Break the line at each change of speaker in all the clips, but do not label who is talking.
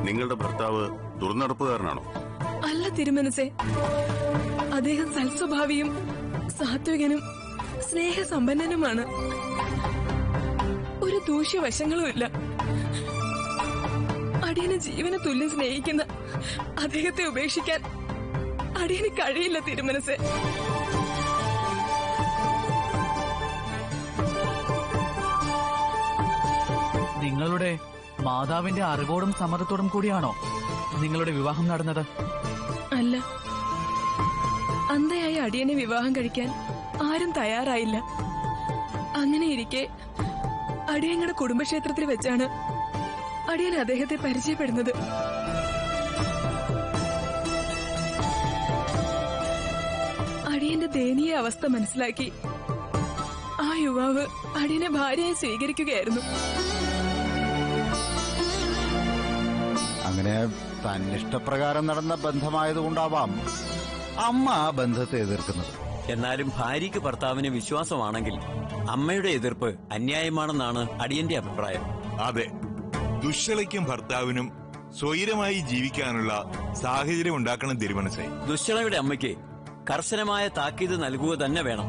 നിങ്ങളുടെ ഭർത്താവ് ദുർനടപ്പുകാരനാണോ
അല്ല തിരുമനസേ അദ്ദേഹം സൽസ്വഭാവിയും സാത്വികനും സ്നേഹസമ്പന്നനുമാണ് ഒരു ദൂഷ്യവശങ്ങളുമില്ല അടിയനെ ജീവന തുല്യം സ്നേഹിക്കുന്ന അദ്ദേഹത്തെ ഉപേക്ഷിക്കാൻ അടിയന് കഴിയില്ല തിരുമനസേ
നിങ്ങളുടെ മാതാവിന്റെ അറിവോടും സമ്മതത്തോടും കൂടിയാണോ നിങ്ങളുടെ വിവാഹം നടന്നത്
അല്ല അന്ധയായ അടിയനെ വിവാഹം കഴിക്കാൻ ആരും തയ്യാറായില്ല അങ്ങനെ ഇരിക്കെ അടിയങ്ങളുടെ കുടുംബക്ഷേത്രത്തിൽ വെച്ചാണ് അടിയൻ അദ്ദേഹത്തെ പരിചയപ്പെടുന്നത് അടിയന്റെ ദയനീയ അവസ്ഥ മനസ്സിലാക്കി ആ യുവാവ് അടിയനെ ഭാര്യയായി സ്വീകരിക്കുകയായിരുന്നു
അങ്ങനെ തന്നിഷ്ടപ്രകാരം നടന്ന ബന്ധമായതുകൊണ്ടാവാം അമ്മ ആ ബന്ധത്തെ എതിർക്കുന്നത്
എന്നാലും ഭാര്യയ്ക്ക് ഭർത്താവിന് വിശ്വാസമാണെങ്കിൽ അമ്മയുടെ എതിർപ്പ് അന്യായമാണെന്നാണ് അടിയന്റെ അഭിപ്രായം
അതെ ദുശ്ശളയ്ക്കും ഭർത്താവിനും സ്വൈരമായി ജീവിക്കാനുള്ള സാഹചര്യം ഉണ്ടാക്കണം തിരുമനസേ
ദുശ്ശളയുടെ അമ്മയ്ക്ക് കർശനമായ താക്കീത് നൽകുക തന്നെ വേണം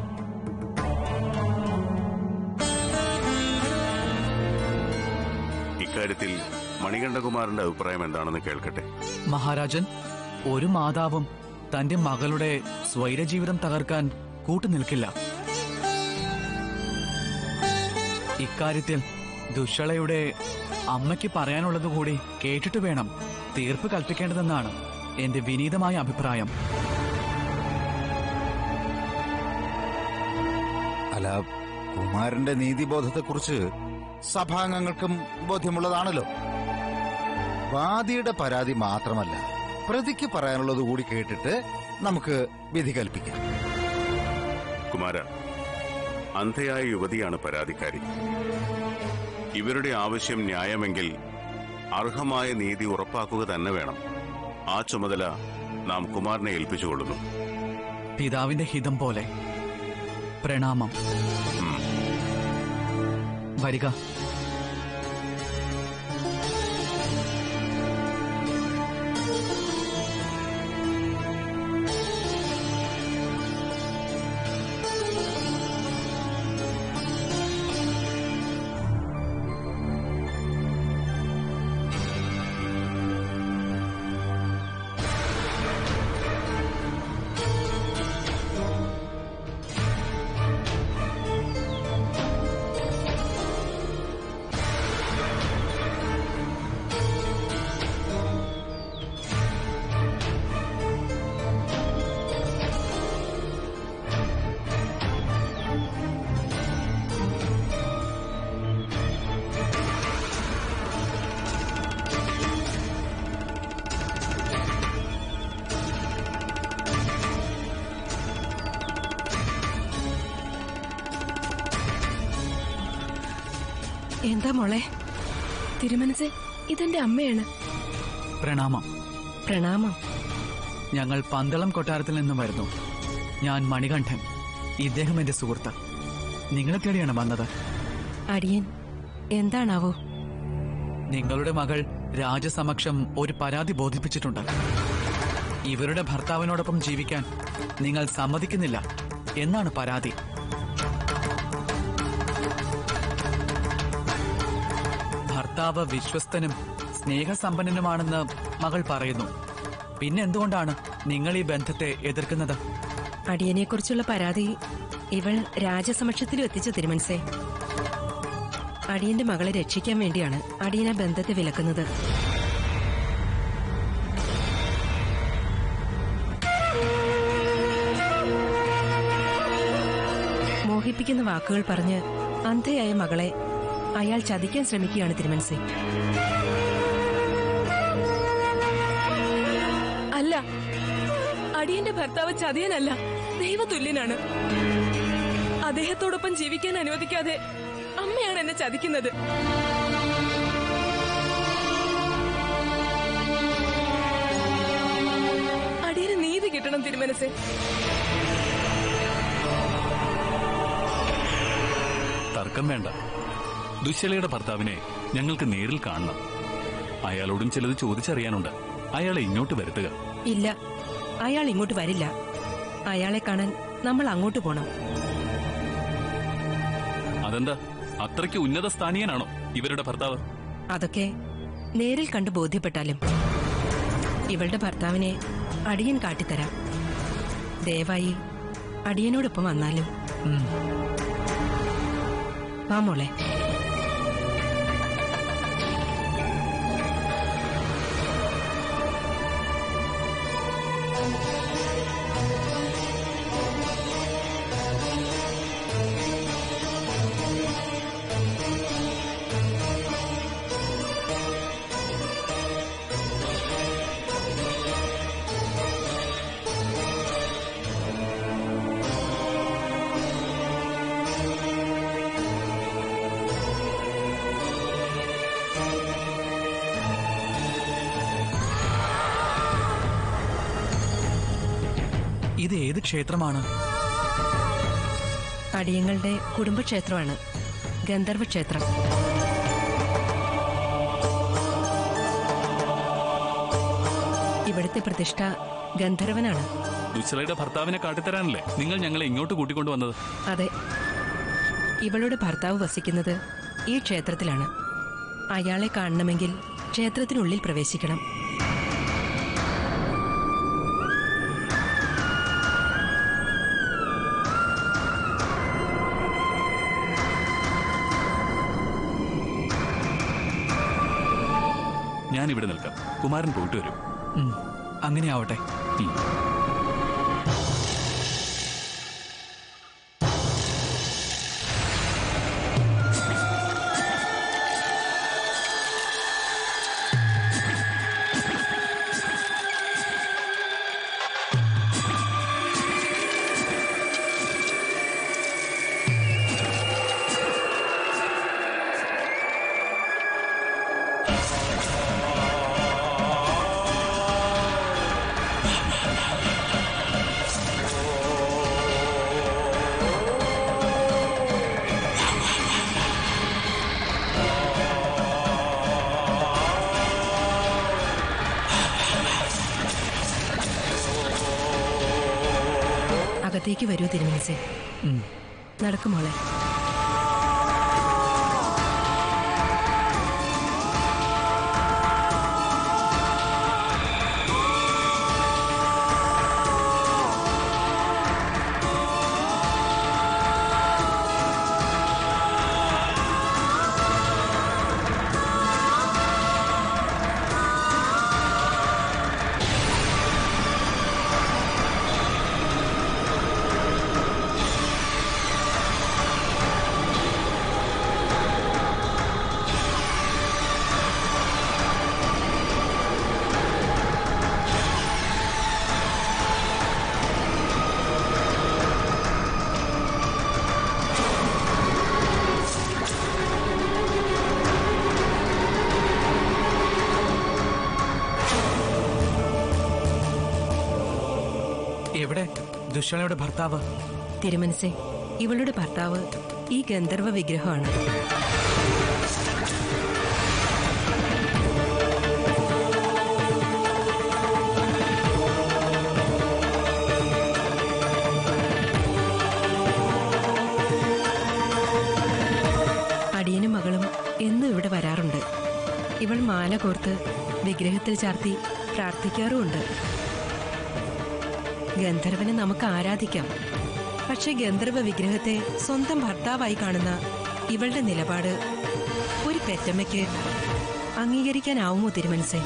ഇക്കാര്യത്തിൽ മണികണ്ഠകുമാരന്റെ അഭിപ്രായം എന്താണെന്ന് കേൾക്കട്ടെ
മഹാരാജൻ ഒരു മാതാവും തന്റെ മകളുടെ സ്വൈരജീവിതം തകർക്കാൻ കൂട്ടുനിൽക്കില്ല ഇക്കാര്യത്തിൽ ദുഷളയുടെ അമ്മയ്ക്ക് പറയാനുള്ളത് കൂടി കേട്ടിട്ട് വേണം തീർപ്പ് കൽപ്പിക്കേണ്ടതെന്നാണ് എന്റെ വിനീതമായ അഭിപ്രായം
അല്ല കുമാരന്റെ നീതിബോധത്തെക്കുറിച്ച് സഭാംഗങ്ങൾക്കും ബോധ്യമുള്ളതാണല്ലോ വാദിയുടെ പരാതി മാത്രമല്ല പ്രതിക്ക് പറയാനുള്ളത് കൂടി കേട്ടിട്ട് നമുക്ക് വിധി കൽപ്പിക്കാം
കുമാര അന്ധയായ യുവതിയാണ് പരാതിക്കാരി ഇവരുടെ ആവശ്യം ന്യായമെങ്കിൽ അർഹമായ നീതി ഉറപ്പാക്കുക തന്നെ വേണം ആ ചുമതല നാം കുമാരനെ ഏൽപ്പിച്ചുകൊള്ളുന്നു
പിതാവിന്റെ ഹിതം പോലെ പ്രണാമം വരിക
എന്താ മോളെ തിരുമനസേ ഇതെന്റെ അമ്മയാണ്
പ്രണാമം
പ്രണാമം
ഞങ്ങൾ പന്തളം കൊട്ടാരത്തിൽ നിന്നും വരുന്നു ഞാൻ മണികണ്ഠൻ ഇദ്ദേഹം എന്റെ സുഹൃത്ത് നിങ്ങളെ തേടിയാണ് വന്നത്
അടിയൻ എന്താണാവോ
നിങ്ങളുടെ മകൾ രാജസമക്ഷം ഒരു പരാതി ബോധിപ്പിച്ചിട്ടുണ്ട് ഇവരുടെ ഭർത്താവിനോടൊപ്പം ജീവിക്കാൻ നിങ്ങൾ സമ്മതിക്കുന്നില്ല എന്നാണ് പരാതി ഭർത്താവ് വിശ്വസ്തനും സ്നേഹസമ്പന്നനുമാണെന്ന് മകൾ പറയുന്നു പിന്നെ എന്തുകൊണ്ടാണ് നിങ്ങൾ ഈ ബന്ധത്തെ എതിർക്കുന്നത്
അടിയനെക്കുറിച്ചുള്ള പരാതി ഇവൾ രാജസമക്ഷത്തിലും എത്തിച്ചു തിരുമൻസേ അടിയന്റെ മകളെ രക്ഷിക്കാൻ വേണ്ടിയാണ് അടിയനെ ബന്ധത്തെ വിലക്കുന്നത് മോഹിപ്പിക്കുന്ന വാക്കുകൾ പറഞ്ഞ് അന്ധയായ മകളെ അയാൾ ചതിക്കാൻ ശ്രമിക്കുകയാണ് തിരുമൻസേ
അല്ല അടിയന്റെ ഭർത്താവ് ചതിയനല്ല ദൈവതുല്യനാണ് അദ്ദേഹത്തോടൊപ്പം ജീവിക്കാൻ അനുവദിക്കാതെ അമ്മയാണ് എന്നെ ചതിക്കുന്നത് അടിയന് നീതി കിട്ടണം തിരുമനസേ
തർക്കം വേണ്ട ദുശ്ശലയുടെ ഭർത്താവിനെ ഞങ്ങൾക്ക് നേരിൽ കാണണം അയാളോടും ചിലത് ചോദിച്ചറിയാനുണ്ട് അയാളെ ഇങ്ങോട്ട് വരുത്തുക
ഇല്ല അയാൾ ഇങ്ങോട്ട് വരില്ല അയാളെ കാണാൻ നമ്മൾ അങ്ങോട്ട് പോണം
അതെന്താ അത്രയ്ക്ക് ഉന്നത സ്ഥാനീയനാണോ ഇവരുടെ ഭർത്താവ്
അതൊക്കെ നേരിൽ കണ്ട് ബോധ്യപ്പെട്ടാലും ഇവളുടെ ഭർത്താവിനെ അടിയൻ കാട്ടിത്തരാം ദയവായി അടിയനോടൊപ്പം വന്നാലും
ഉം.
വാ മോളെ
ഇത് ഏത് ക്ഷേത്രമാണ്
അടിയങ്ങളുടെ കുടുംബക്ഷേത്രമാണ് ഗന്ധർവ ക്ഷേത്രം ഇവിടുത്തെ പ്രതിഷ്ഠ ഗന്ധർവനാണ്
ദുശ്ശലയുടെ ഭർത്താവിനെ കാട്ടിത്തരാനല്ലേ നിങ്ങൾ ഞങ്ങളെ ഇങ്ങോട്ട് കൂട്ടിക്കൊണ്ടുവന്നത്
അതെ ഇവളുടെ ഭർത്താവ് വസിക്കുന്നത് ഈ ക്ഷേത്രത്തിലാണ് അയാളെ കാണണമെങ്കിൽ ക്ഷേത്രത്തിനുള്ളിൽ പ്രവേശിക്കണം
ഞാൻ ഇവിടെ നിൽക്കാം കുമാരൻ പോയിട്ട് വരും
ഉം. അങ്ങനെ ആവട്ടെ
ഉം.
അകത്തേക്ക് വരൂ തിരുമനസേ
ഉം.
നടക്കുമോളെ
എവിടെ ദുശ്ശലയുടെ ഭർത്താവ്
തിരുമനസേ ഇവളുടെ ഭർത്താവ് ഈ ഗന്ധർവ വിഗ്രഹമാണ് അടിയനും മകളും എന്നും ഇവിടെ വരാറുണ്ട് ഇവൾ മാല കോർത്ത് വിഗ്രഹത്തിൽ ചാർത്തി പ്രാർത്ഥിക്കാറുമുണ്ട് ഗന്ധർവനെ നമുക്ക് ആരാധിക്കാം പക്ഷെ ഗന്ധർവ വിഗ്രഹത്തെ സ്വന്തം ഭർത്താവായി കാണുന്ന ഇവളുടെ നിലപാട് ഒരു പെറ്റമ്മയ്ക്ക് അംഗീകരിക്കാനാവുമോ തിരുമനസേ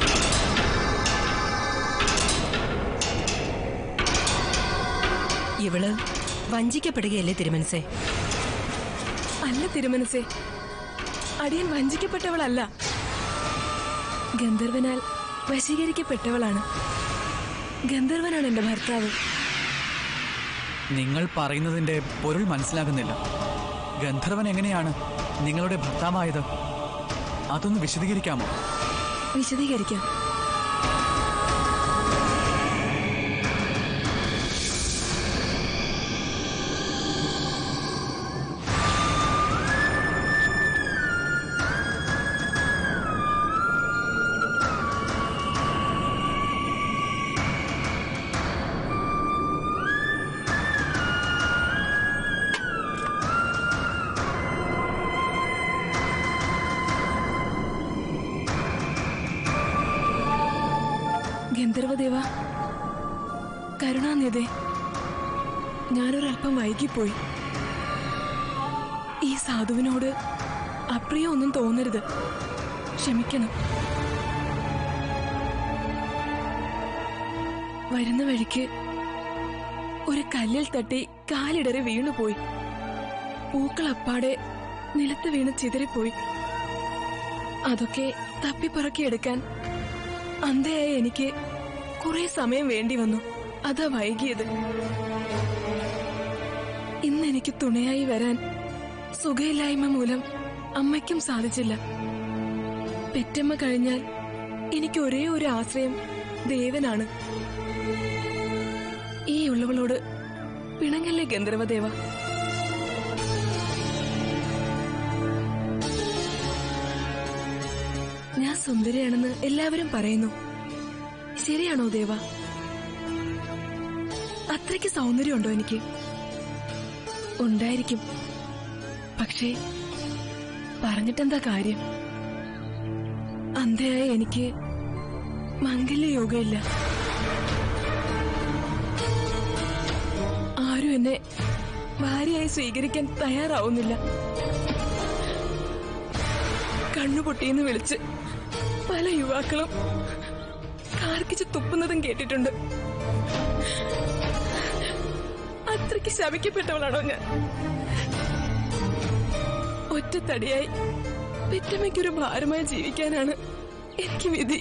ഇവള് വഞ്ചിക്കപ്പെടുകയല്ലേ തിരുമനസേ
അല്ല തിരുമനസേ അടിയൻ വഞ്ചിക്കപ്പെട്ടവളല്ല ഗന്ധർവനാൽ വശീകരിക്കപ്പെട്ടവളാണ് ഗന്ധർവനാണ് എന്റെ ഭർത്താവ്
നിങ്ങൾ പറയുന്നതിന്റെ പൊരുൾ മനസ്സിലാകുന്നില്ല ഗന്ധർവൻ എങ്ങനെയാണ് നിങ്ങളുടെ ഭർത്താവായത് അതൊന്ന് വിശദീകരിക്കാമോ
വിശദീകരിക്കാം ഗന്ധർവദേവ കരുണാനിധേ ഞാനൊരല്പം വൈകിപ്പോയി ഈ സാധുവിനോട് അപ്രിയ ഒന്നും തോന്നരുത് ക്ഷമിക്കണം വരുന്ന വഴിക്ക് ഒരു കല്ലിൽ തട്ടി കാലിടറി വീണുപോയി പൂക്കൾ അപ്പാടെ നിലത്ത് വീണ് ചിതറിപ്പോയി അതൊക്കെ തപ്പിപ്പറക്കിയെടുക്കാൻ അന്ധയായ എനിക്ക് കുറെ സമയം വേണ്ടി വന്നു അതാ വൈകിയത് ഇന്ന് എനിക്ക് തുണയായി വരാൻ സുഖയില്ലായ്മ മൂലം അമ്മയ്ക്കും സാധിച്ചില്ല പെറ്റമ്മ കഴിഞ്ഞാൽ എനിക്ക് ഒരേ ഒരു ആശ്രയം ദേവനാണ് ഈ ഉള്ളവളോട് പിണങ്ങല്ലേ ഗന്ധർവദേവ ഞാൻ സുന്ദരിയാണെന്ന് എല്ലാവരും പറയുന്നു ശരിയാണോ ദേവ അത്രയ്ക്ക് സൗന്ദര്യമുണ്ടോ എനിക്ക് ഉണ്ടായിരിക്കും പക്ഷേ പറഞ്ഞിട്ടെന്താ കാര്യം അന്ധയായ എനിക്ക് മംഗല്യ യോഗമില്ല ആരും എന്നെ ഭാര്യയായി സ്വീകരിക്കാൻ തയ്യാറാവുന്നില്ല കണ്ണുപൊട്ടിയെന്ന് വിളിച്ച് പല യുവാക്കളും കാർക്കിച്ച് തുപ്പുന്നതും കേട്ടിട്ടുണ്ട് അത്രയ്ക്ക് ശമിക്കപ്പെട്ടവളാണോ ഞാൻ ഒറ്റത്തടിയായി പെറ്റമ്മയ്ക്കൊരു ഭാരമായി ജീവിക്കാനാണ് എനിക്ക് വിധി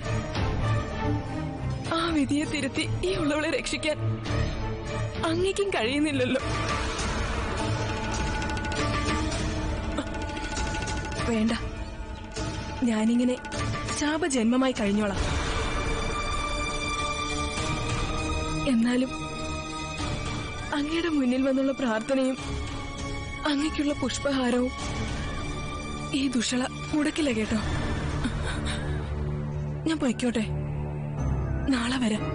ആ വിധിയെ തിരുത്തി ഈ ഉള്ളവളെ രക്ഷിക്കാൻ അങ്ങേക്കും കഴിയുന്നില്ലല്ലോ വേണ്ട ഞാനിങ്ങനെ ശാപജന്മമായി കഴിഞ്ഞോളാം എന്നാലും അങ്ങയുടെ മുന്നിൽ വന്നുള്ള പ്രാർത്ഥനയും അങ്ങയ്ക്കുള്ള പുഷ്പഹാരവും ഈ ദുഷള മുടക്കില്ല കേട്ടോ ഞാൻ പൊയ്ക്കോട്ടെ നാളെ വരാം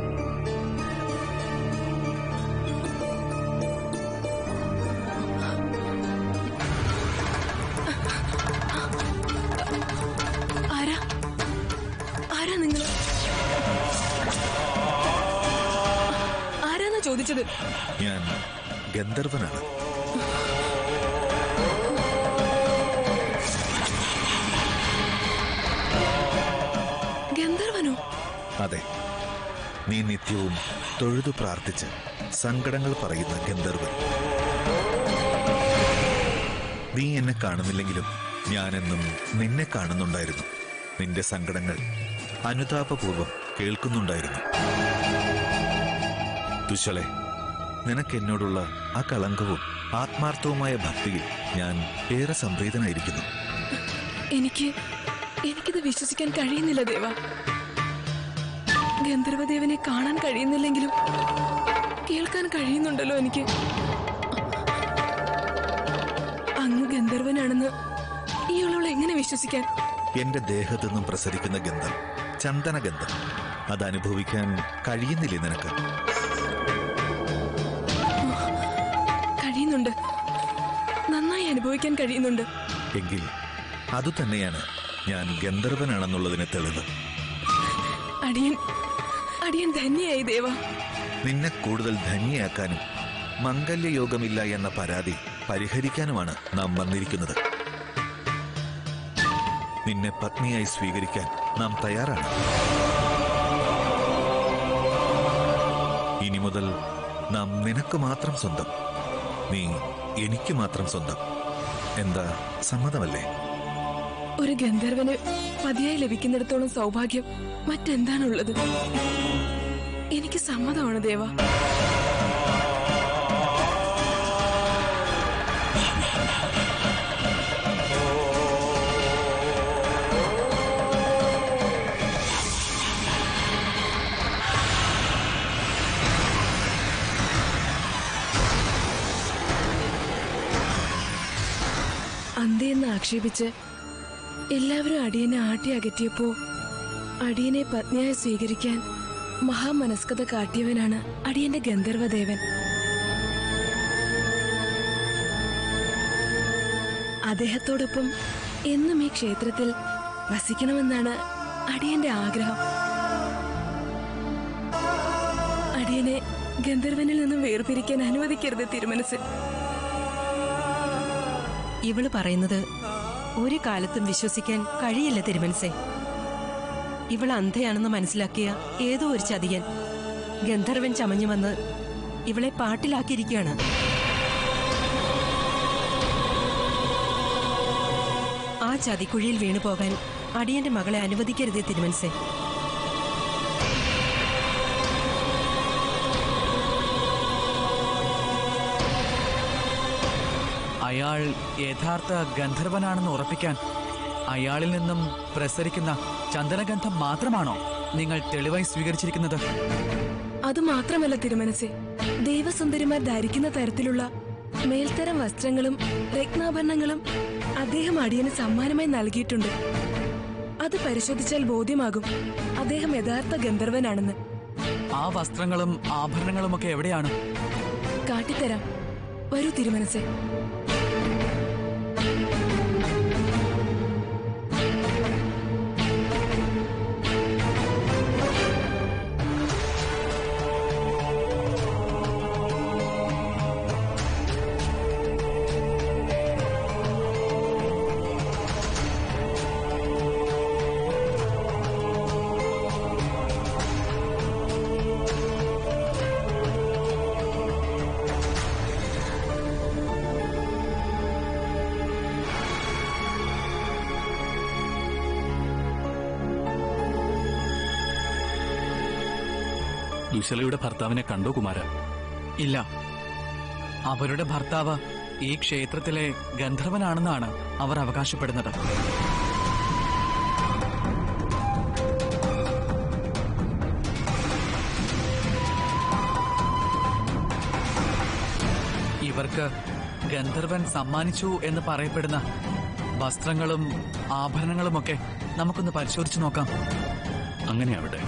ആരാ ആരാ നിങ്ങൾ ആരാന്നാ ചോദിച്ചത്
ഞാൻ ഗന്ധർവനാണ്
ഗന്ധർവനോ
അതെ നീ നിത്യവും തൊഴുതു പ്രാർത്ഥിച്ച് സങ്കടങ്ങൾ പറയുന്ന ഗന്ധർവൻ നീ എന്നെ കാണുന്നില്ലെങ്കിലും ഞാനെന്നും നിന്നെ കാണുന്നുണ്ടായിരുന്നു നിന്റെ സങ്കടങ്ങൾ അനുതാപപൂർവം കേൾക്കുന്നുണ്ടായിരുന്നു തുശളെ നിനക്ക് എന്നോടുള്ള ആ കളങ്കവും ആത്മാർത്ഥവുമായ ഭക്തിയിൽ ഞാൻ ഏറെ സംപ്രീതനായിരിക്കുന്നു
എനിക്ക് എനിക്കിത് വിശ്വസിക്കാൻ കഴിയുന്നില്ല ദേവ ഗന്ധർവദേവനെ കാണാൻ കഴിയുന്നില്ലെങ്കിലും കേൾക്കാൻ കഴിയുന്നുണ്ടല്ലോ എനിക്ക് അങ്ങ് ഗന്ധർവനാണെന്ന് ഇയാളോൾ എങ്ങനെ വിശ്വസിക്കാൻ
എന്റെ ദേഹത്തു നിന്നും പ്രസരിക്കുന്ന ഗന്ധം ചന്ദനഗന്ധം അത് അനുഭവിക്കാൻ കഴിയുന്നില്ലേ നിനക്ക്
കഴിയുന്നുണ്ട് നന്നായി അനുഭവിക്കാൻ കഴിയുന്നുണ്ട്
എങ്കിൽ അതുതന്നെയാണ് ഞാൻ ഗന്ധർവനാണെന്നുള്ളതിന് തെളിവ്
അടിയൻ അടിയൻ ധന്യായി ദേവ
നിന്നെ കൂടുതൽ ധന്യയാക്കാനും മംഗല്യയോഗമില്ല എന്ന പരാതി പരിഹരിക്കാനുമാണ് നാം വന്നിരിക്കുന്നത് നിന്നെ പത്നിയായി സ്വീകരിക്കാൻ നാം തയ്യാറാണ് ഇനി മുതൽ നാം നിനക്ക് മാത്രം സ്വന്തം നീ എനിക്ക് മാത്രം സ്വന്തം എന്താ സമ്മതമല്ലേ
ഒരു ഗന്ധർവന് പതിയായി ലഭിക്കുന്നിടത്തോളം സൗഭാഗ്യം മറ്റെന്താണുള്ളത് എനിക്ക് സമ്മതമാണ് ദേവ അന്തയെന്ന് ആക്ഷേപിച്ച് എല്ലാവരും അടിയനെ ആട്ടി അകറ്റിയപ്പോ അടിയനെ പത്നിയായി സ്വീകരിക്കാൻ മഹാമനസ്കത കാട്ടിയവനാണ് അടിയന്റെ ഗന്ധർവദേവൻ അദ്ദേഹത്തോടൊപ്പം എന്നും ഈ ക്ഷേത്രത്തിൽ വസിക്കണമെന്നാണ് അടിയന്റെ ആഗ്രഹം അടിയനെ ഗന്ധർവനിൽ നിന്നും വേർപിരിക്കാൻ അനുവദിക്കരുത് തിരുമനസ്
ഇവള് പറയുന്നത് ഒരു കാലത്തും വിശ്വസിക്കാൻ കഴിയില്ല തിരുമനസേ ഇവൾ അന്ധയാണെന്ന് മനസ്സിലാക്കിയ ഏതോ ഒരു ചതിയൻ ഗന്ധർവൻ ചമഞ്ഞു വന്ന് ഇവളെ പാട്ടിലാക്കിയിരിക്കുകയാണ് ആ ചതിക്കുഴിയിൽ വീണു പോകാൻ അടിയന്റെ മകളെ അനുവദിക്കരുതേ തിരുമനസേ
അയാൾ യഥാർത്ഥ ഗന്ധർവനാണെന്ന് ഉറപ്പിക്കാൻ അയാളിൽ നിന്നും പ്രസരിക്കുന്ന ചന്ദനഗന്ധം മാത്രമാണോ നിങ്ങൾ തെളിവായി സ്വീകരിച്ചിരിക്കുന്നത്
അത് മാത്രമല്ല തിരുമനസെ ദൈവസുന്ദരിമാർ ധരിക്കുന്ന തരത്തിലുള്ള മേൽത്തരം വസ്ത്രങ്ങളും രത്നാഭരണങ്ങളും അദ്ദേഹം അടിയന് സമ്മാനമായി നൽകിയിട്ടുണ്ട് അത് പരിശോധിച്ചാൽ ബോധ്യമാകും അദ്ദേഹം യഥാർത്ഥ ഗന്ധർവനാണെന്ന്
ആ വസ്ത്രങ്ങളും ആഭരണങ്ങളുമൊക്കെ എവിടെയാണ്
കാട്ടിത്തരാം വരൂ തിരുമനസെ
ദുശലയുടെ ഭർത്താവിനെ കണ്ടോ കുമാര
ഇല്ല അവരുടെ ഭർത്താവ് ഈ ക്ഷേത്രത്തിലെ ഗന്ധർവനാണെന്നാണ് അവർ അവകാശപ്പെടുന്നത് ഇവർക്ക് ഗന്ധർവൻ സമ്മാനിച്ചു എന്ന് പറയപ്പെടുന്ന വസ്ത്രങ്ങളും ആഭരണങ്ങളുമൊക്കെ നമുക്കൊന്ന് പരിശോധിച്ചു നോക്കാം
അങ്ങനെ അവിടെ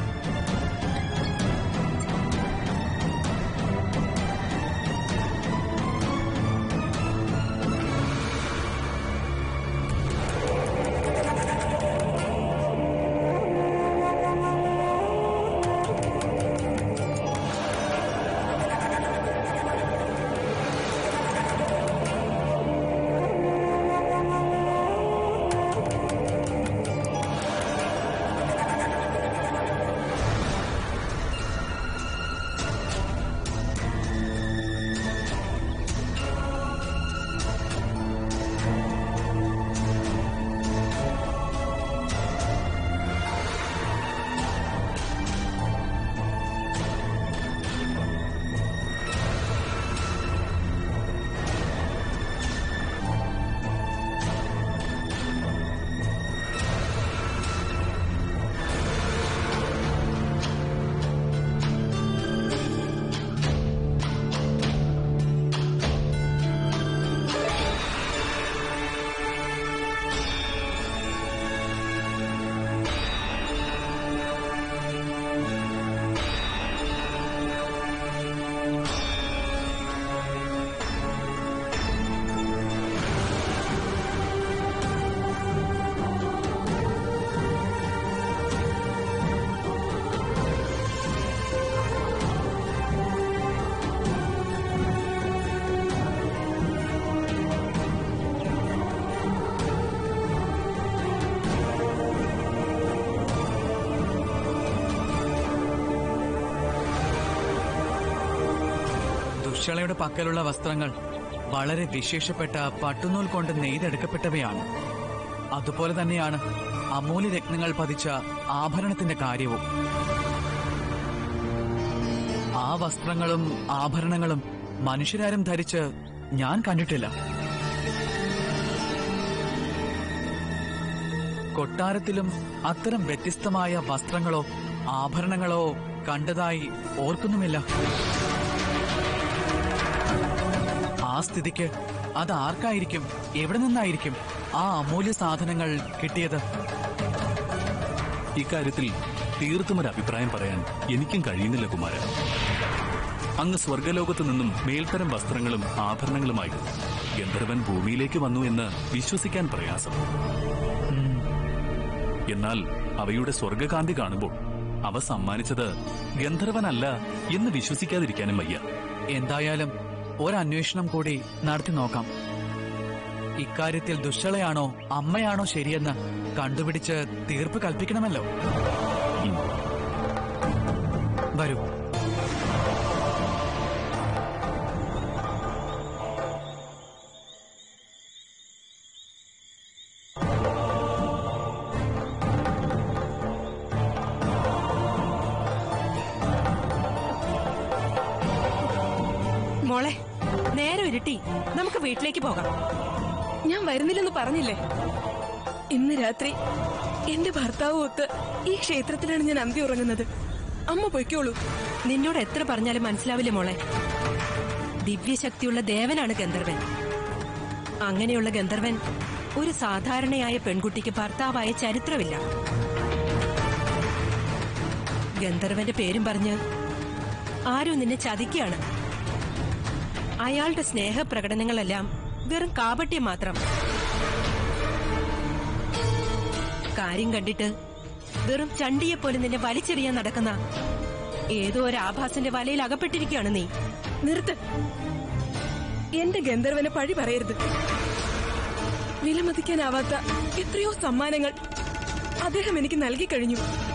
ദുശ്ശളയുടെ പക്കലുള്ള വസ്ത്രങ്ങൾ വളരെ വിശേഷപ്പെട്ട പട്ടുനൂൽ കൊണ്ട് നെയ്തെടുക്കപ്പെട്ടവയാണ് അതുപോലെ തന്നെയാണ് അമൂല്യ രത്നങ്ങൾ പതിച്ച ആഭരണത്തിന്റെ കാര്യവും ആ വസ്ത്രങ്ങളും ആഭരണങ്ങളും മനുഷ്യരാരും ധരിച്ച് ഞാൻ കണ്ടിട്ടില്ല കൊട്ടാരത്തിലും അത്തരം വ്യത്യസ്തമായ വസ്ത്രങ്ങളോ ആഭരണങ്ങളോ കണ്ടതായി ഓർക്കുന്നുമില്ല ആ സ്ഥിതിക്ക് അത് ആർക്കായിരിക്കും എവിടെ നിന്നായിരിക്കും ആ അമൂല്യ സാധനങ്ങൾ കിട്ടിയത്
ഇക്കാര്യത്തിൽ തീർത്തും ഒരു അഭിപ്രായം പറയാൻ എനിക്കും കഴിയുന്നില്ല കുമാര അങ്ങ് സ്വർഗലോകത്തു നിന്നും മേൽത്തരം വസ്ത്രങ്ങളും ആഭരണങ്ങളുമായി ഗന്ധർവൻ ഭൂമിയിലേക്ക് വന്നു എന്ന് വിശ്വസിക്കാൻ പ്രയാസം എന്നാൽ അവയുടെ സ്വർഗകാന്തി കാണുമ്പോൾ അവ സമ്മാനിച്ചത് ഗന്ധർവനല്ല എന്ന് വിശ്വസിക്കാതിരിക്കാനും വയ്യ
എന്തായാലും ഒരന്വേഷണം കൂടി നടത്തി നോക്കാം ഇക്കാര്യത്തിൽ ദുശ്ശളയാണോ അമ്മയാണോ ശരിയെന്ന് കണ്ടുപിടിച്ച് തീർപ്പ് കൽപ്പിക്കണമല്ലോ വരൂ
മോളെ നേരെ ഇരുട്ടി നമുക്ക് വീട്ടിലേക്ക് പോകാം
ഞാൻ വരുന്നില്ലെന്ന് പറഞ്ഞില്ലേ ഇന്ന് രാത്രി എന്റെ ഭർത്താവ് ഒത്ത് ഈ ക്ഷേത്രത്തിലാണ് ഞാൻ അന്തി ഉറങ്ങുന്നത് അമ്മ പൊയ്ക്കോളൂ
നിന്നോട് എത്ര പറഞ്ഞാലും മനസ്സിലാവില്ല മോളെ ദിവ്യശക്തിയുള്ള ദേവനാണ് ഗന്ധർവൻ അങ്ങനെയുള്ള ഗന്ധർവൻ ഒരു സാധാരണയായ പെൺകുട്ടിക്ക് ഭർത്താവായ ചരിത്രമില്ല ഗന്ധർവന്റെ പേരും പറഞ്ഞ് ആരും നിന്നെ ചതിക്കുകയാണ് അയാളുടെ സ്നേഹപ്രകടനങ്ങളെല്ലാം വെറും കാപട്യം മാത്രം കാര്യം കണ്ടിട്ട് വെറും ചണ്ടിയെ പോലെ നിന്നെ വലിച്ചെറിയാൻ നടക്കുന്ന ഏതോ ഒരു ആഭാസന്റെ വലയിൽ അകപ്പെട്ടിരിക്കുകയാണ് നീ
നിർത്ത് എന്റെ ഗന്ധർവനെ പഴി പറയരുത് വിലമതിക്കാനാവാത്ത എത്രയോ സമ്മാനങ്ങൾ അദ്ദേഹം എനിക്ക് നൽകി കഴിഞ്ഞു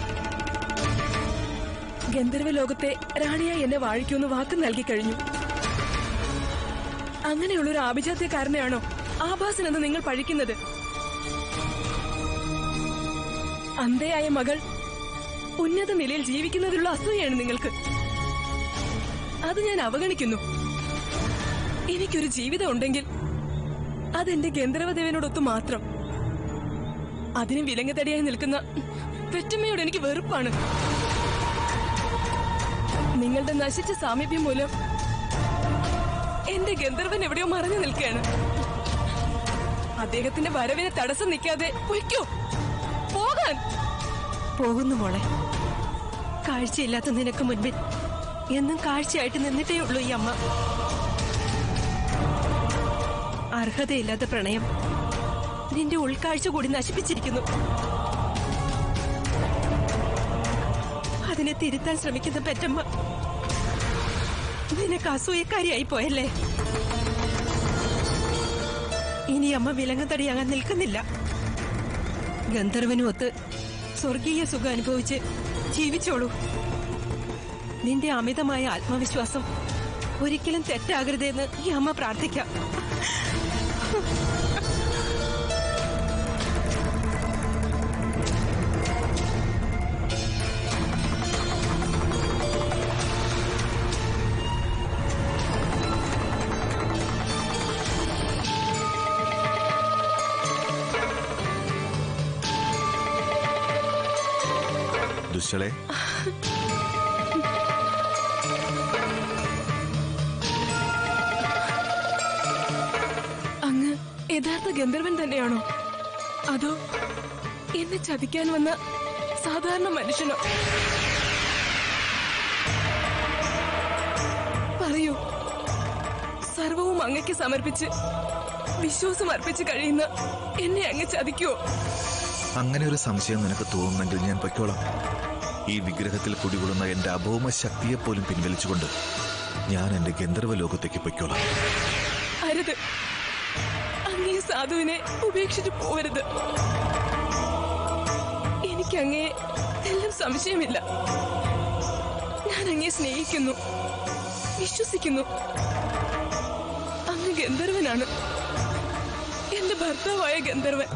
ഗന്ധർവ ലോകത്തെ റാണിയായി എന്നെ വാഴിക്കുമെന്ന് വാക്ക് നൽകി കഴിഞ്ഞു അങ്ങനെയുള്ളൊരു ആഭിജാത്യക്കാരനെയാണോ ആഭാസൻ എന്ന് നിങ്ങൾ പഴിക്കുന്നത് അന്ധയായ മകൾ ഉന്നത നിലയിൽ ജീവിക്കുന്നതിലുള്ള അസൂയാണ് നിങ്ങൾക്ക് അത് ഞാൻ അവഗണിക്കുന്നു എനിക്കൊരു ജീവിതം ഉണ്ടെങ്കിൽ അതെന്റെ ഗന്ധർവദേവനോടൊത്ത് മാത്രം അതിന് വിലങ്ങതടിയായി നിൽക്കുന്ന പെറ്റമ്മയോട് എനിക്ക് വെറുപ്പാണ് നിങ്ങളുടെ നശിച്ച സാമീപ്യം മൂലം എന്റെ ഗന്ധർവൻ എവിടെയോ മറഞ്ഞു നിൽക്കുകയാണ് അദ്ദേഹത്തിന്റെ വരവിനെ തടസ്സം നിൽക്കാതെ പൊയ്ക്കോ പോകാൻ
പോകുന്നു മോളെ കാഴ്ചയില്ലാത്ത നിനക്ക് മുൻപിൽ എന്നും കാഴ്ചയായിട്ട് നിന്നിട്ടേ ഉള്ളൂ ഈ അമ്മ അർഹതയില്ലാത്ത പ്രണയം നിന്റെ ഉൾക്കാഴ്ച കൂടി നശിപ്പിച്ചിരിക്കുന്നു അതിനെ തിരുത്താൻ ശ്രമിക്കുന്ന പെറ്റമ്മ നിനക്ക് അസൂയക്കാരിയായി പോയല്ലേ ഇനി അമ്മ വിലങ്ങത്തടിയാകാൻ നിൽക്കുന്നില്ല ഗന്ധർവനുമൊത്ത് സ്വർഗീയ സുഖം അനുഭവിച്ച് ജീവിച്ചോളൂ നിന്റെ അമിതമായ ആത്മവിശ്വാസം ഒരിക്കലും തെറ്റാകരുതെന്ന് ഈ അമ്മ പ്രാർത്ഥിക്കാം
ദുശ്ശളെ
അങ്ങ് യഥാർത്ഥ ഗന്ധർവൻ തന്നെയാണോ അതോ എന്നെ ചതിക്കാൻ വന്ന സാധാരണ മനുഷ്യനോ പറയൂ സർവവും അങ്ങയ്ക്ക് സമർപ്പിച്ച് വിശ്വാസം അർപ്പിച്ച് കഴിയുന്ന എന്നെ അങ്ങ് ചതിക്കുവോ
അങ്ങനെ ഒരു സംശയം നിനക്ക് തോന്നുന്നെങ്കിൽ ഞാൻ പൊയ്ക്കോളാം ഈ വിഗ്രഹത്തിൽ കുടികൊള്ളുന്ന എന്റെ അഭൗമ ശക്തിയെപ്പോലും പിൻവലിച്ചുകൊണ്ട് ഞാൻ എന്റെ ഗന്ധർവ ലോകത്തേക്ക് പൊയ്ക്കോളാം
അരുത് അങ്ങേ സാധുവിനെ ഉപേക്ഷിച്ചു പോവരുത് എനിക്ക് അങ്ങേ എല്ലാം സംശയമില്ല ഞാൻ അങ്ങേ സ്നേഹിക്കുന്നു വിശ്വസിക്കുന്നു അങ്ങ് ഗന്ധർവനാണ് എന്റെ ഭർത്താവായ ഗന്ധർവൻ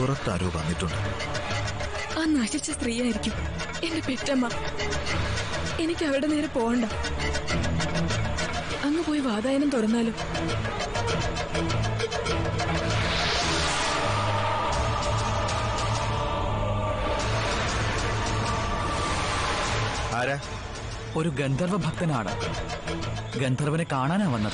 പുറത്താരോ വന്നിട്ടുണ്ട്
ആ നശിച്ച സ്ത്രീയായിരിക്കും എന്റെ പെറ്റമ്മ എനിക്ക് അവരുടെ നേരെ പോകണ്ട അങ്ങ് പോയി വാതായനം തുറന്നാലോ
ആരാ
ഒരു ഗന്ധർവ ഭക്തനാണ് ഗന്ധർവനെ കാണാനാ വന്നത്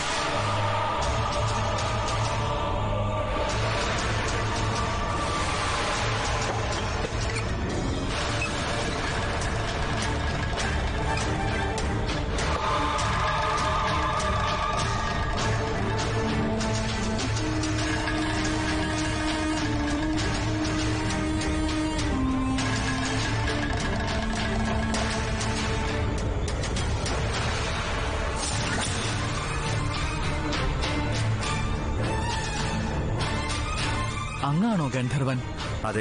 അങ്ങാണോ ഗന്ധർവൻ
അതെ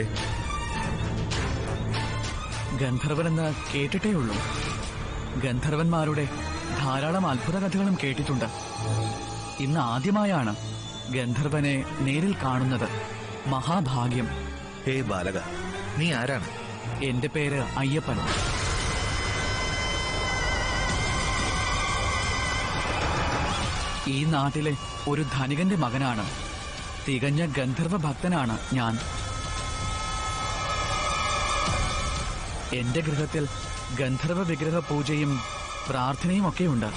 ഗന്ധർവനെന്ന് കേട്ടിട്ടേ ഉള്ളൂ ഗന്ധർവന്മാരുടെ ധാരാളം അത്ഭുത കഥകളും കേട്ടിട്ടുണ്ട് ഇന്ന് ആദ്യമായാണ് ഗന്ധർവനെ നേരിൽ കാണുന്നത് മഹാഭാഗ്യം
ഹേ ബാലക നീ ആരാണ്
എന്റെ പേര് അയ്യപ്പൻ ഈ നാട്ടിലെ ഒരു ധനികന്റെ മകനാണ് തികഞ്ഞ ഗന്ധർവ ഭക്തനാണ് ഞാൻ എന്റെ ഗൃഹത്തിൽ ഗന്ധർവ വിഗ്രഹ പൂജയും പ്രാർത്ഥനയും ഒക്കെയുണ്ട്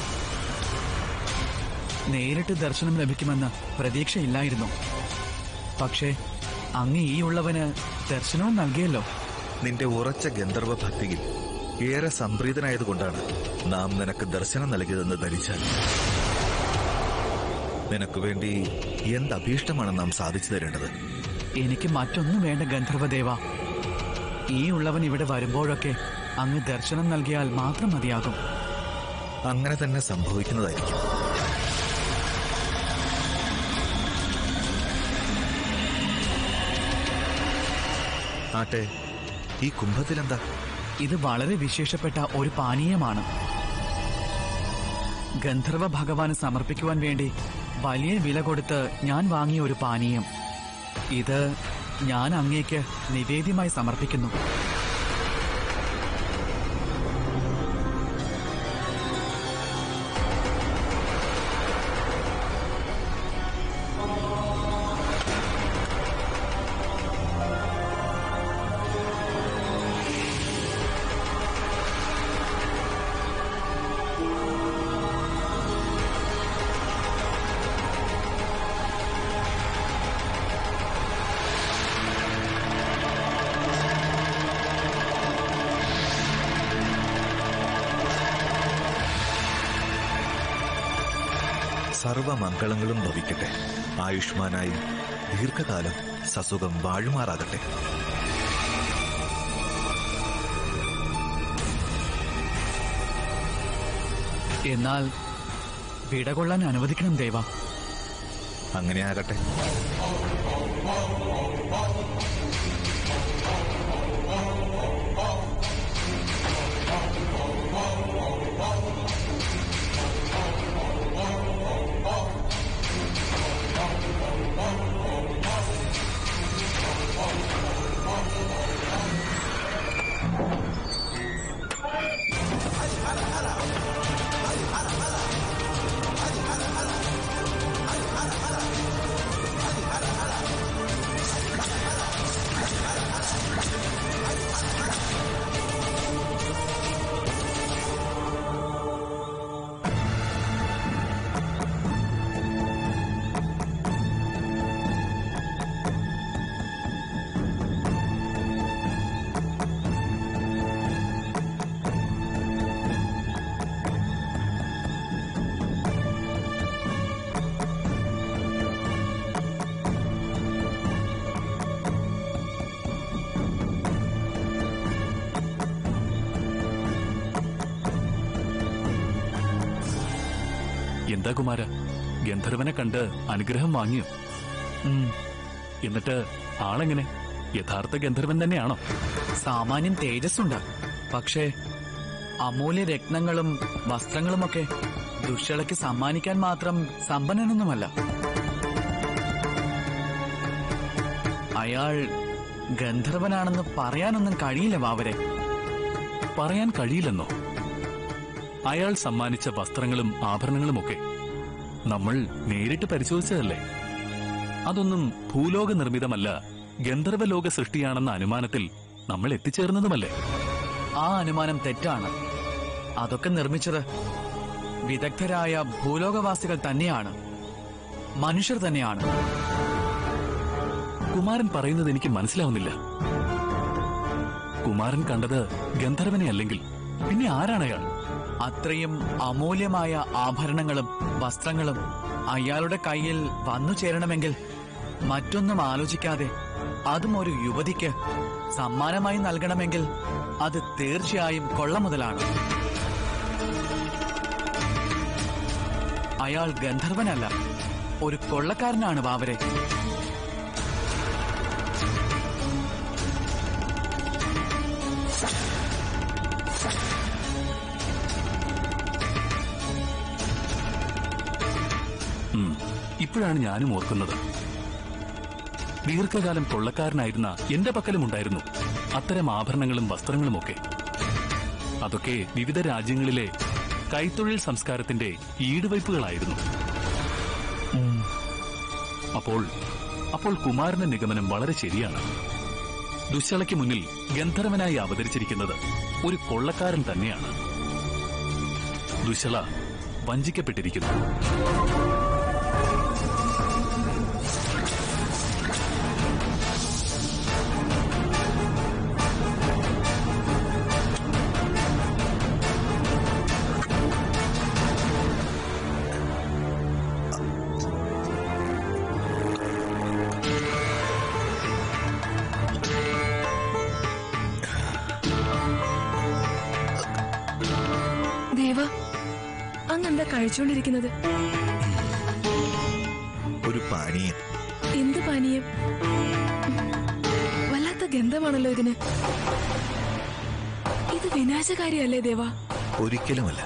നേരിട്ട് ദർശനം ലഭിക്കുമെന്ന് പ്രതീക്ഷയില്ലായിരുന്നു പക്ഷേ അങ്ങ് ഈ ഉള്ളവന് ദർശനവും നൽകിയല്ലോ
നിന്റെ ഉറച്ച ഗന്ധർവ ഭക്തിയിൽ ഏറെ സംപ്രീതനായതുകൊണ്ടാണ് നാം നിനക്ക് ദർശനം നൽകിയതെന്ന് ധരിച്ചാൽ നിനക്ക് വേണ്ടി എന്ത് അഭീഷ്ടമാണ് നാം സാധിച്ചു തരേണ്ടത്
എനിക്ക് മറ്റൊന്നും വേണ്ട ഗന്ധർവദേവ ഈ ഉള്ളവൻ ഇവിടെ വരുമ്പോഴൊക്കെ അങ്ങ് ദർശനം നൽകിയാൽ മാത്രം മതിയാകും
അങ്ങനെ തന്നെ സംഭവിക്കുന്നതായിരിക്കും ആട്ടെ ഈ കുംഭത്തിലെന്താ
ഇത് വളരെ വിശേഷപ്പെട്ട ഒരു പാനീയമാണ് ഗന്ധർവ ഭഗവാന് സമർപ്പിക്കുവാൻ വേണ്ടി വലിയ വില കൊടുത്ത് ഞാൻ വാങ്ങിയ ഒരു പാനീയം ഇത് ഞാൻ അങ്ങേക്ക് നിവേദ്യമായി സമർപ്പിക്കുന്നു
സർവമംഗളങ്ങളും ഭവിക്കട്ടെ ആയുഷ്മാനായി ദീർഘകാലം സസുഖം വാഴുമാറാകട്ടെ
എന്നാൽ വിടകൊള്ളാൻ അനുവദിക്കണം ദേവ
അങ്ങനെ ആകട്ടെ
എന്താ കുമാര ഗന്ധർവനെ കണ്ട് അനുഗ്രഹം വാങ്ങിയോ
ഉം,
എന്നിട്ട് ആളെങ്ങനെ യഥാർത്ഥ ഗന്ധർവൻ തന്നെയാണോ
സാമാന്യം തേജസ്സുണ്ട് പക്ഷേ അമൂല്യ രത്നങ്ങളും വസ്ത്രങ്ങളുമൊക്കെ ദുഷ്യളയ്ക്ക് സമ്മാനിക്കാൻ മാത്രം സമ്പന്നനൊന്നുമല്ല അയാൾ ഗന്ധർവനാണെന്ന് പറയാനൊന്നും കഴിയില്ല വാവരെ
പറയാൻ കഴിയില്ലെന്നോ അയാൾ സമ്മാനിച്ച വസ്ത്രങ്ങളും ആഭരണങ്ങളുമൊക്കെ നമ്മൾ നേരിട്ട് പരിശോധിച്ചതല്ലേ അതൊന്നും ഭൂലോക നിർമ്മിതമല്ല ഗന്ധർവലോക സൃഷ്ടിയാണെന്ന അനുമാനത്തിൽ നമ്മൾ എത്തിച്ചേർന്നതുമല്ലേ
ആ അനുമാനം തെറ്റാണ് അതൊക്കെ നിർമ്മിച്ചത് വിദഗ്ധരായ ഭൂലോകവാസികൾ തന്നെയാണ് മനുഷ്യർ തന്നെയാണ്
കുമാരൻ പറയുന്നത് എനിക്ക് മനസ്സിലാവുന്നില്ല കുമാരൻ കണ്ടത് ഗന്ധർവനെ അല്ലെങ്കിൽ പിന്നെ ആരാണ് അയാൾ
അത്രയും അമൂല്യമായ ആഭരണങ്ങളും വസ്ത്രങ്ങളും അയാളുടെ കയ്യിൽ വന്നു ചേരണമെങ്കിൽ മറ്റൊന്നും ആലോചിക്കാതെ അതും ഒരു യുവതിക്ക് സമ്മാനമായി നൽകണമെങ്കിൽ അത് തീർച്ചയായും കൊള്ള മുതലാണ് അയാൾ ഗന്ധർവനല്ല ഒരു കൊള്ളക്കാരനാണ് വാവരെ
ഉം, ഇപ്പോഴാണ് ഞാനും ഓർക്കുന്നത് ദീർഘകാലം കൊള്ളക്കാരനായിരുന്ന എന്റെ പക്കലും ഉണ്ടായിരുന്നു അത്തരം ആഭരണങ്ങളും വസ്ത്രങ്ങളുമൊക്കെ അതൊക്കെ വിവിധ രാജ്യങ്ങളിലെ കൈത്തൊഴിൽ സംസ്കാരത്തിന്റെ ഈടുവയ്പ്പുകളായിരുന്നു അപ്പോൾ അപ്പോൾ കുമാരന്റെ നിഗമനം വളരെ ശരിയാണ് ദുശ്ശളയ്ക്ക് മുന്നിൽ ഗന്ധർവനായി അവതരിച്ചിരിക്കുന്നത് ഒരു കൊള്ളക്കാരൻ തന്നെയാണ് ദുശ്ശള വഞ്ചിക്കപ്പെട്ടിരിക്കുന്നു
ദേവ അങ്ങെന്താ കഴിച്ചുകൊണ്ടിരിക്കുന്നത്
ഒരു പാനീയം
എന്ത് പാനീയം വല്ലാത്ത ഗന്ധമാണല്ലോ ഇതിന് ഇത് വിനാശകാരിയല്ലേ ദേവ
ഒരിക്കലുമല്ല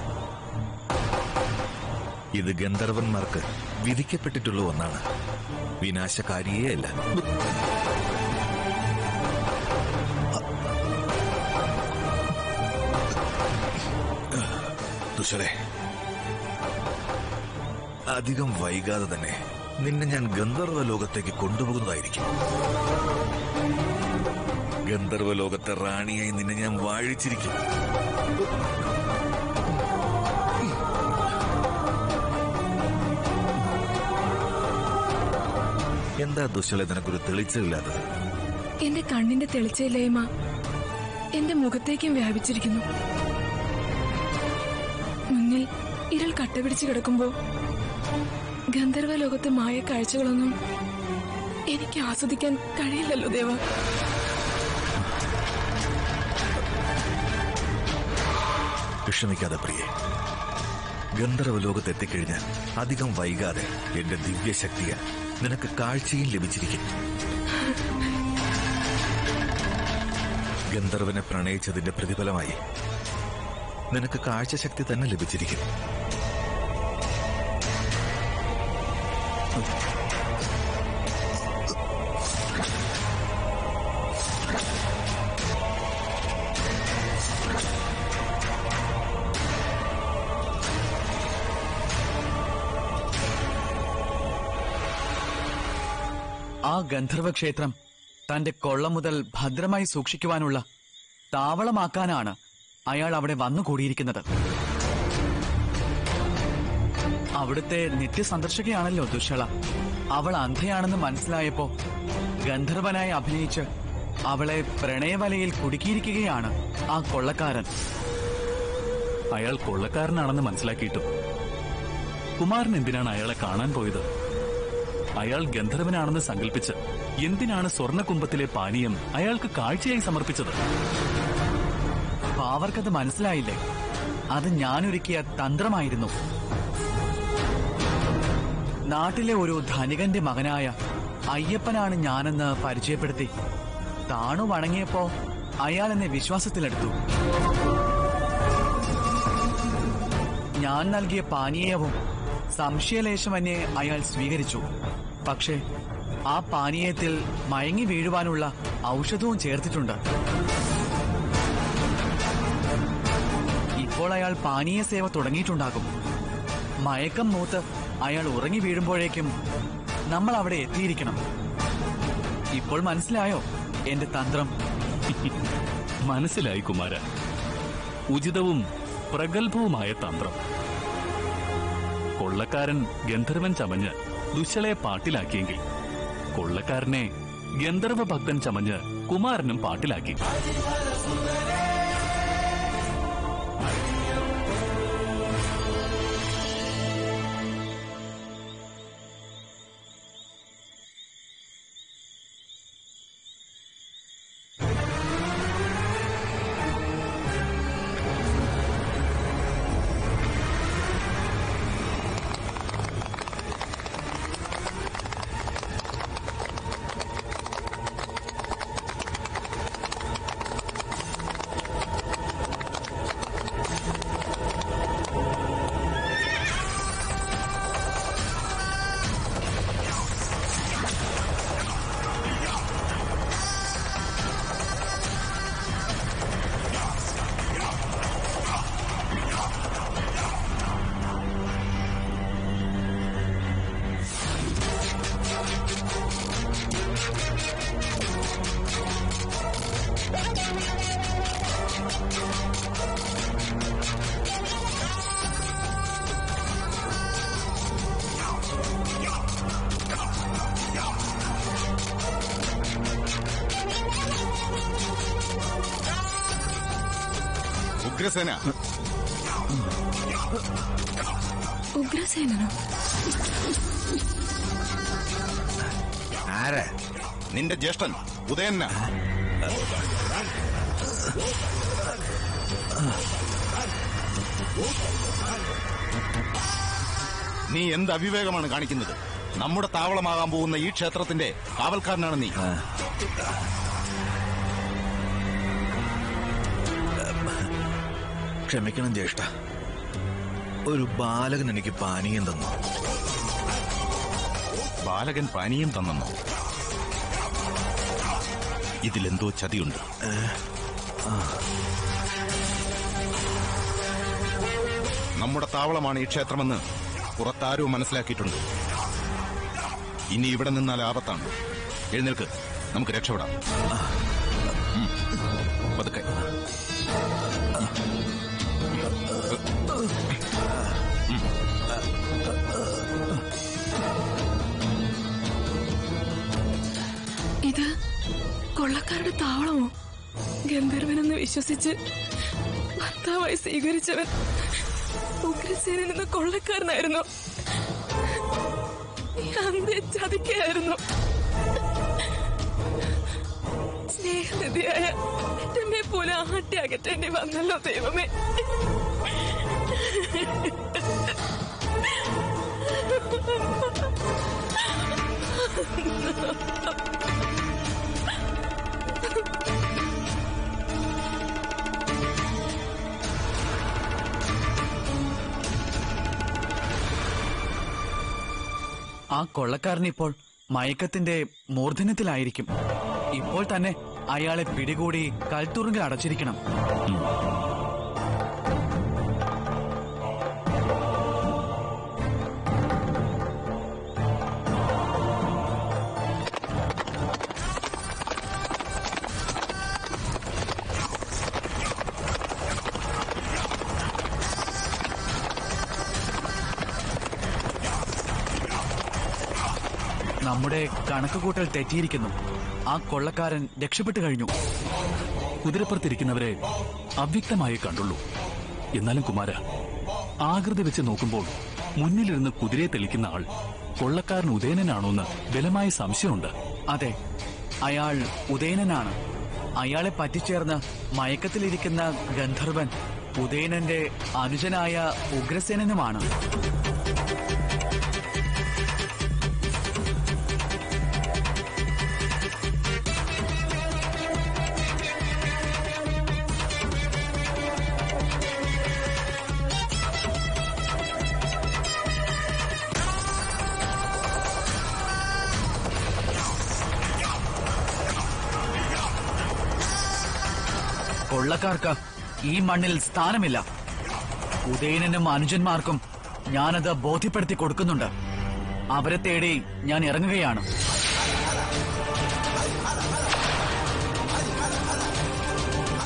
ഇത് ഗന്ധർവന്മാർക്ക് വിധിക്കപ്പെട്ടിട്ടുള്ള ഒന്നാണ് വിനാശകാരിയേ അല്ല ദുശലെ അധികം വൈകാതെ തന്നെ നിന്നെ ഞാൻ ഗന്ധർവ ലോകത്തേക്ക് കൊണ്ടുപോകുന്നതായിരിക്കും ഗന്ധർവ ലോകത്തെ റാണിയായി നിന്നെ ഞാൻ വാഴിച്ചിരിക്കും എന്താ ദുശല നിനക്കൊരു തെളിച്ചില്ലാത്തത്
എന്റെ കണ്ണിന്റെ തെളിച്ചയില്ലായ്മ എന്റെ മുഖത്തേക്കും വ്യാപിച്ചിരിക്കുന്നു മുന്നിൽ ഇരുൾ കട്ടപിടിച്ച് കിടക്കുമ്പോ ഗന്ധർവ ലോകത്തെ മായ കാഴ്ചകളൊന്നും എനിക്ക് ആസ്വദിക്കാൻ കഴിയില്ലല്ലോ ദേവ
വിഷമിക്കാതെ പ്രിയെ ഗന്ധർവ ലോകത്ത് എത്തിക്കഴിഞ്ഞാൽ അധികം വൈകാതെ എന്റെ ദിവ്യശക്തിയ നിനക്ക് കാഴ്ചയും ലഭിച്ചിരിക്കും ഗന്ധർവനെ പ്രണയിച്ചതിന്റെ പ്രതിഫലമായി നിനക്ക് കാഴ്ചശക്തി തന്നെ ലഭിച്ചിരിക്കും
ആ ഗന്ധർവ ക്ഷേത്രം തന്റെ കൊള്ള മുതൽ ഭദ്രമായി സൂക്ഷിക്കുവാനുള്ള താവളമാക്കാനാണ് അയാൾ അവിടെ വന്നുകൂടിയിരിക്കുന്നത് അവിടുത്തെ നിത്യസന്ദർശകയാണല്ലോ ദുഷള അവൾ അന്ധയാണെന്ന് മനസ്സിലായപ്പോ ഗന്ധർവനായി അഭിനയിച്ച് അവളെ പ്രണയവലയിൽ കുടുക്കിയിരിക്കുകയാണ് ആ കൊള്ളക്കാരൻ
അയാൾ കൊള്ളക്കാരനാണെന്ന് മനസ്സിലാക്കിയിട്ടും കുമാരൻ എന്തിനാണ് അയാളെ കാണാൻ പോയത് അയാൾ ഗന്ധർവനാണെന്ന് സങ്കല്പിച്ച് എന്തിനാണ് സ്വർണകുംഭത്തിലെ പാനീയം അയാൾക്ക് കാഴ്ചയായി സമർപ്പിച്ചത്
അവർക്കത് മനസ്സിലായില്ലേ അത് ഞാനൊരുക്കിയ തന്ത്രമായിരുന്നു നാട്ടിലെ ഒരു ധനികന്റെ മകനായ അയ്യപ്പനാണ് ഞാനെന്ന് പരിചയപ്പെടുത്തി താണു വണങ്ങിയപ്പോ അയാൾ എന്നെ വിശ്വാസത്തിലെടുത്തു ഞാൻ നൽകിയ പാനീയവും സംശയലേശം എന്നെ അയാൾ സ്വീകരിച്ചു പക്ഷേ ആ പാനീയത്തിൽ മയങ്ങി വീഴുവാനുള്ള ഔഷധവും ചേർത്തിട്ടുണ്ട് ഇപ്പോൾ അയാൾ പാനീയ സേവ തുടങ്ങിയിട്ടുണ്ടാകും മയക്കം മൂത്ത് അയാൾ ഉറങ്ങി വീഴുമ്പോഴേക്കും നമ്മൾ അവിടെ എത്തിയിരിക്കണം ഇപ്പോൾ മനസ്സിലായോ എന്റെ തന്ത്രം
മനസ്സിലായി കുമാര ഉചിതവും പ്രഗത്ഭവുമായ തന്ത്രം കൊള്ളക്കാരൻ ഗന്ധർവൻ ചമഞ്ഞ് ദുശ്ശളയെ പാട്ടിലാക്കിയെങ്കിൽ കൊള്ളക്കാരനെ ഗന്ധർവ ഭക്തൻ ചമഞ്ഞ് കുമാരനും പാട്ടിലാക്കി
ഉഗ്രസേന
ഉഗ്രസേനോ
ആരാ നിന്റെ ജ്യേഷ്ഠൻ ഉദയന്ന നീ എന്ത് അവിവേകമാണ് കാണിക്കുന്നത് നമ്മുടെ താവളമാകാൻ പോകുന്ന ഈ ക്ഷേത്രത്തിന്റെ കാവൽക്കാരനാണ് നീ
ക്ഷമിക്കണം ജ്യേഷ്ഠ ഒരു ബാലകൻ എനിക്ക് പാനീയം തന്നു
ബാലകൻ പാനീയം തന്നെന്നോ ഇതിലെന്തോ ചതിയുണ്ട് നമ്മുടെ താവളമാണ് ഈ ക്ഷേത്രമെന്ന് പുറത്താരോ മനസ്സിലാക്കിയിട്ടുണ്ട് ഇനി ഇവിടെ നിന്നാൽ ആപത്താണ് എഴുന്നേൽക്ക് നമുക്ക് രക്ഷപ്പെടാം ഉം. പതുക്കെ
ഇത് കൊള്ളക്കാരുടെ താവളമോ ഗന്ധർവനെന്ന് വിശ്വസിച്ച് ഭർത്താവായി സ്വീകരിച്ചവൻ ഉഗ്രസേനിൽ നിന്ന് കൊള്ളക്കാരനായിരുന്നു അന്ത്യ ചതിക്കായിരുന്നു സ്നേഹനിധിയായ എന്നെ പോലെ ആട്ടി അകറ്റേണ്ടി വന്നല്ലോ ദൈവമേ
ആ കൊള്ളക്കാരൻ ഇപ്പോൾ മയക്കത്തിന്റെ മൂർധന്യത്തിലായിരിക്കും ഇപ്പോൾ തന്നെ അയാളെ പിടികൂടി കൽത്തുറുങ്കിൽ അടച്ചിരിക്കണം നമ്മുടെ കണക്കുകൂട്ടൽ തെറ്റിയിരിക്കുന്നു ആ കൊള്ളക്കാരൻ രക്ഷപ്പെട്ടു കഴിഞ്ഞു
കുതിരപ്പുറത്തിരിക്കുന്നവരെ അവ്യക്തമായി കണ്ടുള്ളൂ എന്നാലും കുമാര ആകൃതി വെച്ച് നോക്കുമ്പോൾ മുന്നിലിരുന്ന് കുതിരയെ തെളിക്കുന്ന ആൾ കൊള്ളക്കാരൻ ഉദയനനാണോന്ന് ബലമായ സംശയമുണ്ട്
അതെ അയാൾ ഉദയനനാണ് അയാളെ പറ്റിച്ചേർന്ന് മയക്കത്തിലിരിക്കുന്ന ഗന്ധർവൻ ഉദയനന്റെ അനുജനായ ഉഗ്രസേനനുമാണ് കൊള്ളക്കാർക്ക് ഈ മണ്ണിൽ സ്ഥാനമില്ല ഉദയനനും അനുജന്മാർക്കും ഞാനത് ബോധ്യപ്പെടുത്തി കൊടുക്കുന്നുണ്ട് അവരെ തേടി ഞാൻ ഇറങ്ങുകയാണ്